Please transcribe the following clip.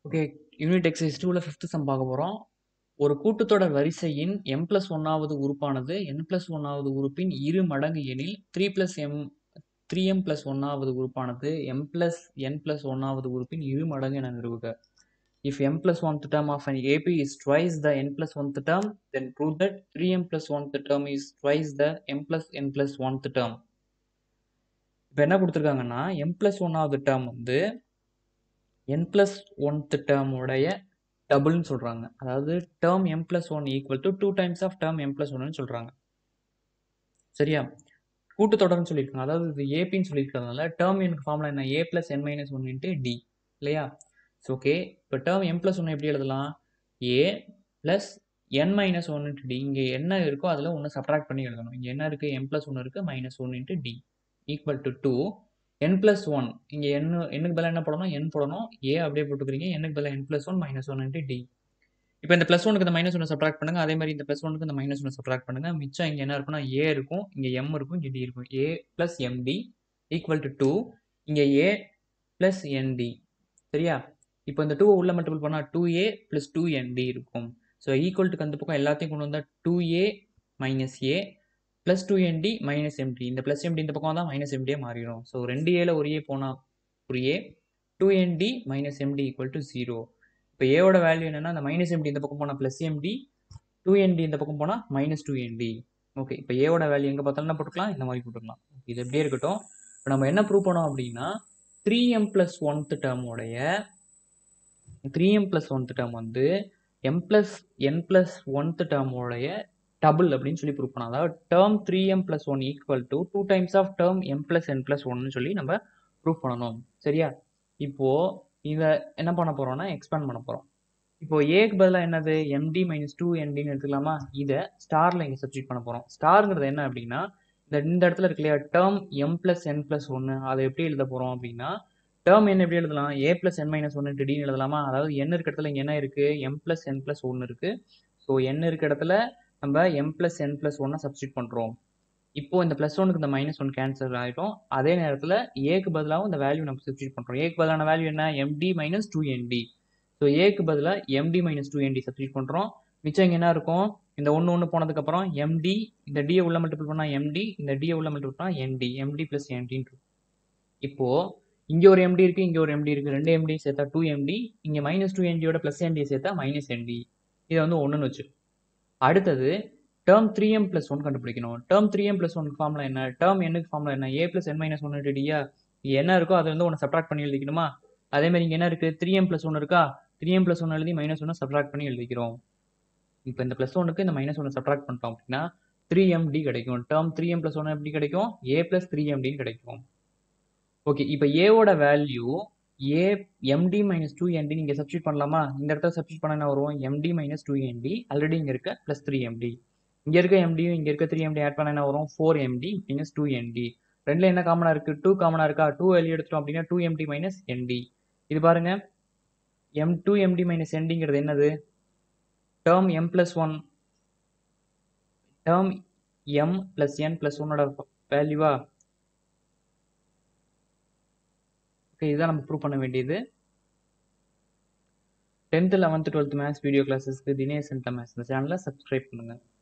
Okay. Unit exercise 2ல 5த் sum பார்க்க போறோம். ஒரு கூட்டுத்தொடர் வரிசையின் m+1வது உறுப்பானது n+1வது உறுப்பின் இரு மடங்கு எனில் 3+m 3m+1வது உறுப்பானது m+n+1வது உறுப்பின் இரு மடங்கு என நிறுவுக. If m+1th term of an AP is twice the n+1th term, then prove that 3m+1th term is twice the m+n+1th term. இப்ப என்ன குடுத்திருக்காங்கன்னா, m+1வது டேர்ம் வந்து n+1th டேர்ம் உடைய டபுள்ன்னு சொல்றாங்க. அதாவது term m+1 equal to 2 times of term m+1ன்னு சொல்றாங்க. சரியா? கூட்டுத்தொடர்ன்னு சொல்லியிருக்காங்க. அதாவது இது APன்னு சொல்லியிருக்கிறதுனால டேர்ம் எண்ணுக்கு ஃபார்முலா என்ன? a + n - 1 இன்டு d இல்லையா? So okay. இப்ப டேர்ம் m+1 எப்படி எழுதலாம்? a + n - 1 into d. இங்க என்ன இருக்கோ அதுல 1 சப்ட்ராக்ட் பண்ணி எழுதணும். இங்க என்ன இருக்கு? m+1 இருக்கு. -1 into d equal to 2 n+1 இங்க n nக்கு பதிலா என்ன போடணும்? n போடணும். a அப்படியே போட்டுக்கிறீங்க. nக்கு பதிலா n+1 -1 இன்டு d. இப்ப இந்த +1க்கு இந்த -1 சப்ட்ராக்ட் பண்ணுங்க. அதே மாரி இந்த +1க்கு இந்த -1 சப்ட்ராக்ட் பண்ணுங்க. மிச்சம் இங்க என்ன இருக்கும்னா a இருக்கும். இங்க m இருக்கும். இங்க d இருக்கும். a + md ஈக்குவல் டூ 2 இங்க a + nd சரியா? இப்ப இந்த 2 உள்ள மல்டிபிள் பண்ணா 2a + 2nd இருக்கும். ஸோ ஈக்குவல் டூக்கு அந்த பக்கம் எல்லாத்தையும் கொண்டு வந்தா 2a - a plus 2nd minus md இந்த ப்ளஸ் md இந்த பக்கம் வந்தா மைனஸ் md மாறிடும். ஸோ 2aல ஒரு a போனா ஒரு a 2nd minus md equal to 0. இப்போ a ஓட வேல்யூ என்னன்னா அந்த மைனஸ் md இந்த பக்கம் போனா ப்ளஸ் md 2nd இந்த பக்கம் போனா மைனஸ் 2nd ஓகே இப்போ a ஓட வேல்யூ எங்க பார்த்தாலும் என்ன போட்டுக்கலாம் இந்த மாதிரி போட்டுக்கலாம். இது எப்படியே இருக்கட்டும். இப்போ நம்ம என்ன ப்ரூவ் பண்ணோம் அப்படின்னா 3m + 1th டேர்ம் உடைய 3m + 1th டேர்ம் வந்து m + n + 1th டேர்ம் உடைய டபுள் அப்படின்னு சொல்லி ப்ரூவ் பண்ணலாம். அதாவது term 3m + 1 equal to 2 times of term m + n + 1ன்னு சொல்லி நம்ம ப்ரூவ் பண்ணணும். சரியா? இப்போ இத என்ன பண்ண போறோம்னா எக்ஸ்பேண்ட் பண்ண போறோம். இப்போ aக்கு பதிலா என்னது md - 2ndன்னு எடுத்துக்கலாமா? இத ஸ்டார்ல இங்க சப்ஸ்டிட்யூட் பண்ண போறோம். ஸ்டார்ங்கிறது என்ன அப்படின்னா இந்த இந்த இடத்துல இருக்கு இல்லையா டேர்ம் m + n + 1 அதை எப்படி எழுத போறோம் அப்படின்னா டேர்ம் n எப்படி எழுதலாம்? a + n - 1 இன்டு dன்னு எழுதலாமா? அதாவது n இருக்க இடத்துல இங்க என்ன இருக்கு? m + n + 1 இருக்கு. ஸோ n இருக்க இடத்துல நம்ம m + n + 1 சப்ஸ்டிட்யூட் பண்றோம். இப்போ இந்த +1க்கு இந்த -1 கேன்சல் ஆயிடும். அதே நேரத்துல aக்கு பதிலாவும் இந்த வேல்யூ நம்ம சப்ஸ்டிட்யூட் பண்றோம். aக்கு பதிலான வேல்யூ என்ன? md - 2nd. ஸோ aக்கு பதிலா md - 2nd சப்ஸ்டிட்யூட் பண்றோம். மிச்சம் இங்க என்ன இருக்கும்? இந்த 1 1 போனதுக்கு அப்புறம் md இந்த d உள்ள மல்டிபிள் பண்ணா md இந்த d உள்ள மல்டிபிள் பண்ணா nd md + nd இருக்கும். இப்போ இங்க ஒரு md இருக்கு. இங்க ஒரு md இருக்கு. 2 md சேர்த்தா 2md இங்க -2nd யோட +nd சேர்த்தா -nd இத வந்து 1ன்னு வச்சு அடுத்தது டேர்ம் 3m + 1 கண்டுபிடிக்கணும். டேர்ம் 3m + 1க்கு ஃபார்முலா என்ன? டேர்ம் nக்கு ஃபார்முலா என்ன? a + n - 1 இன்டு dயா? இங்க என்ன இருக்கோ அதுல இருந்து 1 சப்ட்ராக்ட் பண்ணி எழுதிக்கணுமா? அதே மாதிரி இங்க என்ன இருக்கு? 3m + 1 இருக்கா? 3m + 1 எழுதி -1 சப்ட்ராக்ட் பண்ணி எழுதிக்கிறோம். இப்போ இந்த +1க்கு இந்த -1 சப்ட்ராக்ட் பண்ணிட்டோம் அப்படின்னா 3md கிடைக்கும். டேர்ம் 3m + 1 எப்படி கிடைக்கும்? a + 3mdன்னு கிடைக்கும். ஓகே இப்போ a ஓட வேல்யூ a md - 2nd இங்க சப்ஸ்டிட்யூட் பண்ணலாமா? இந்த இடத்துல சப்ஸ்டிட்யூட் பண்ணா என்ன வரும்? md - 2nd ஆல்ரெடி இங்க இருக்க +3md இங்க இருக்க mdயும் இங்க இருக்க 3md ஆட் பண்ணா என்ன வரும்? 4md - 2nd ரெண்டுல என்ன காமனா இருக்கு? 2 காமனா இருக்கா? 2 வெளிய எடுத்துட்டோம் அப்படின்னா 2md - nd இது பாருங்க m 2md - ndங்கிறது என்னது? Term m + 1 term m + n + 1 ஓட வேல்யூவா? ஓகே இதுதான் நம்ம ப்ரூவ் பண்ண வேண்டியது. 10th 11th 12th maths video கிளாஸஸ்க்கு தினேஷ் சென்டம் மேத்ஸ் இந்த சேனலை சப்ஸ்கிரைப் பண்ணுங்க.